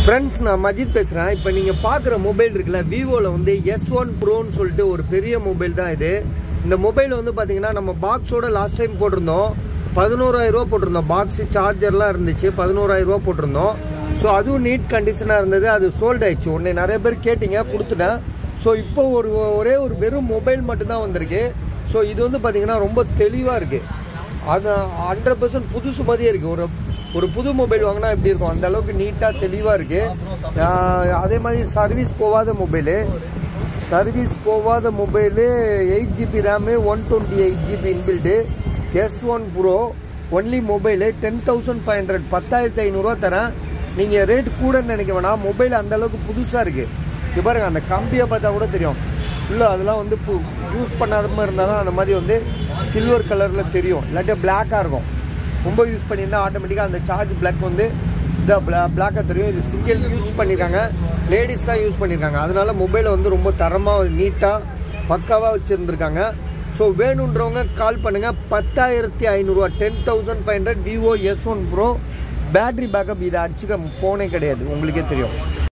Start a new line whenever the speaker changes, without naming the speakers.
friends நான் மஜித் பேசுகிறேன் இப்போ நீங்கள் பார்க்குற மொபைல் இருக்குல்ல விவோவில் வந்து எஸ் ஒன் ப்ரோன்னு சொல்லிட்டு ஒரு பெரிய மொபைல் தான் இது இந்த மொபைல் வந்து பார்த்தீங்கன்னா நம்ம பாக்ஸோட லாஸ்ட் டைம் போட்டிருந்தோம் பதினோராயிரரூவா போட்டிருந்தோம் பாக்ஸு சார்ஜர்லாம் இருந்துச்சு பதினோராயிரரூவா போட்டிருந்தோம் ஸோ அதுவும் நீட் கண்டிஷனாக இருந்தது அது சோல்ட் ஆயிடுச்சு உடனே நிறைய பேர் கேட்டிங்க கொடுத்துட்டேன் ஸோ இப்போ ஒரு ஒரே ஒரு வெறும் மொபைல் மட்டும்தான் வந்திருக்கு ஸோ இது வந்து பார்த்தீங்கன்னா ரொம்ப தெளிவாக இருக்குது அது ஹண்ட்ரட் பர்சன்ட் புதுசு மாதிரியே இருக்குது ஒரு ஒரு புது மொபைல் வாங்கினா எப்படி இருக்கும் அந்த அளவுக்கு நீட்டாக தெளிவாக இருக்குது அதே மாதிரி சர்வீஸ் போகாத மொபைலு சர்வீஸ் போகாத mobile eight GB RAM one twenty eight GB inbuilt S one pro only mobile ten thousand five hundred பத்தாயிரத்தி ஐநூறுரூவா தரேன் நீங்கள் ரேட் கூடன்னு நினைக்க வேணாம் மொபைல் அந்த அளவுக்கு புதுசாக இருக்குது இது பாருங்க அந்த கம்பியை பார்த்தா கூட தெரியும் இல்லை அதெல்லாம் வந்து யூஸ் பண்ணாத மாதிரி இருந்தால் தான் அந்த மாதிரி வந்து சில்வர் கலரில் தெரியும் இல்லாட்டி பிளாக்காக இருக்கும் ரொம்ப யூஸ் பண்ணியிருந்தா ஆட்டோமேட்டிக்காக அந்த சார்ஜ் பிளாக் வந்து இந்த பிளாக்காக தெரியும் இது சிங்கிள் யூஸ் பண்ணியிருக்காங்க லேடிஸ் தான் யூஸ் பண்ணியிருக்காங்க அதனால மொபைலை வந்து ரொம்ப தரமாக நீட்டாக பக்காவாக வச்சுருந்துருக்காங்க ஸோ வேணுன்றவங்க கால் பண்ணுங்கள் பத்தாயிரத்தி ஐநூறுரூவா ten thousand five hundred Vivo S one pro battery backup இதை அடிச்சுக்க போனே கிடையாது உங்களுக்கே தெரியும்